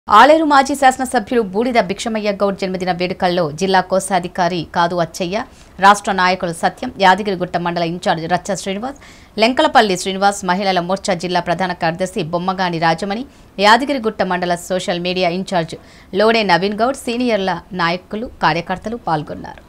ఆలేరు మాజీ శాసనసభ్యులు బూడిద భిక్షమయ్య గౌడ్ జన్మదిన వేడుకల్లో జిల్లా కోశాధికారి కాదు అచ్చయ్య రాష్ట్ర నాయకులు సత్యం యాదగిరిగుట్ట మండల ఇన్ఛార్జ్ రచ్చ శ్రీనివాస్ లెంకలపల్లి శ్రీనివాస్ మహిళల మోర్చా జిల్లా ప్రధాన కార్యదర్శి బొమ్మగాని రాజమణి యాదగిరిగుట్ట మండల social media incharge Lode Naveen Goud సీనియర్ల నాయకులు కార్యకర్తలు పాల్గొన్నారు